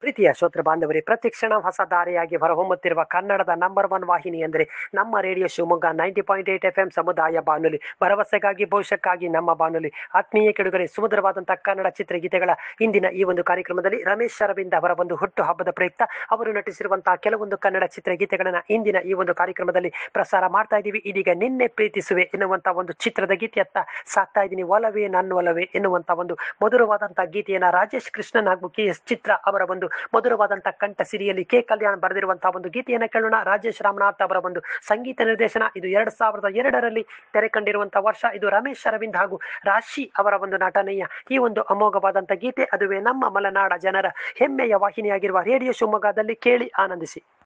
ಪ್ರೀತಿಯ ಶ್ರೋತೃ ಬಾಂಧವರೇ ಪ್ರತಿಕ್ಷಣ ಹೊಸ ದಾರಿಯಾಗಿ ಹೊರಹೊಮ್ಮುತ್ತಿರುವ ಕನ್ನಡದ ನಂಬರ್ ಒನ್ ವಾಹಿನಿ ಎಂದರೆ ನಮ್ಮ radio Shivamogga ninety point eight F M ಸಮುದಾಯ ಬಾನುಲಿ ಭರವಸೆಗಾಗಿ ಭವಿಷ್ಯಕ್ಕಾಗಿ ನಮ್ಮ ಬಾನುಲಿ ಆತ್ಮೀಯ ಕೆಡುಗರೆ ಸುಮಧುರವಾದಂತಹ ಕನ್ನಡ ಚಿತ್ರಗೀತೆಗಳ ಇಂದಿನ ಈ ಒಂದು ಕಾರ್ಯಕ್ರಮದಲ್ಲಿ ರಮೇಶ್ ಅರವಿಂದ್ ಅವರ ಒಂದು ಹುಟ್ಟು ಹಬ್ಬದ ಪ್ರಯುಕ್ತ ಅವರು ನಟಿಸಿರುವಂತಹ ಕೆಲವೊಂದು ಕನ್ನಡ ಚಿತ್ರಗೀತೆಗಳನ್ನ ಇಂದಿನ ಈ ಒಂದು ಕಾರ್ಯಕ್ರಮದಲ್ಲಿ ಪ್ರಸಾರ ಮಾಡ್ತಾ ಇದ್ದೀವಿ ಇದೀಗ ನಿನ್ನೆ ಪ್ರೀತಿಸುವೆ ಎನ್ನುವಂತಹ ಒಂದು ಚಿತ್ರದ ಗೀತೆಯತ್ತ ಸಾಕ್ತಾ ಇದ್ದೀನಿ ಒಲವೇ ನನ್ನ ಒಲವೇ ಎನ್ನುವಂತ ಒಂದು ಮಧುರವಾದಂತಹ ಗೀತೆಯನ್ನ ರಾಜೇಶ್ ಕೃಷ್ಣನ್ ಹಾಗೂ ಕೆ ಎಸ್ ಚಿತ್ರ ಅವರ ಒಂದು ಮಧುರವಾದಂತಹ ಕಂಠ ಸಿರಿಯಲ್ಲಿ ಕೆ ಕಲ್ಯಾಣ್ ಬರೆದಿರುವಂತಹ ಒಂದು ಗೀತೆಯನ್ನ ಕೇಳೋಣ ರಾಜೇಶ್ ರಾಮನಾಥ್ ಅವರ ಒಂದು ಸಂಗೀತ ನಿರ್ದೇಶನ ಇದು ಎರಡ್ ಸಾವಿರದ ಎರಡರಲ್ಲಿ ತೆರೆ ಕಂಡಿರುವಂತಹ ವರ್ಷ ಇದು ರಮೇಶ್ ಅರವಿಂದ್ ಹಾಗೂ ರಾಶಿ ಅವರ ಒಂದು ನಟನೆಯ ಈ ಒಂದು ಅಮೋಘವಾದಂತಹ ಗೀತೆ ಅದುವೇ ನಮ್ಮ ಮಲೆನಾಡ ಜನರ ಹೆಮ್ಮೆಯ ವಾಹಿನಿಯಾಗಿರುವ ರೇಡಿಯೋ ಶಿವಮೊಗ್ಗದಲ್ಲಿ ಕೇಳಿ ಆನಂದಿಸಿ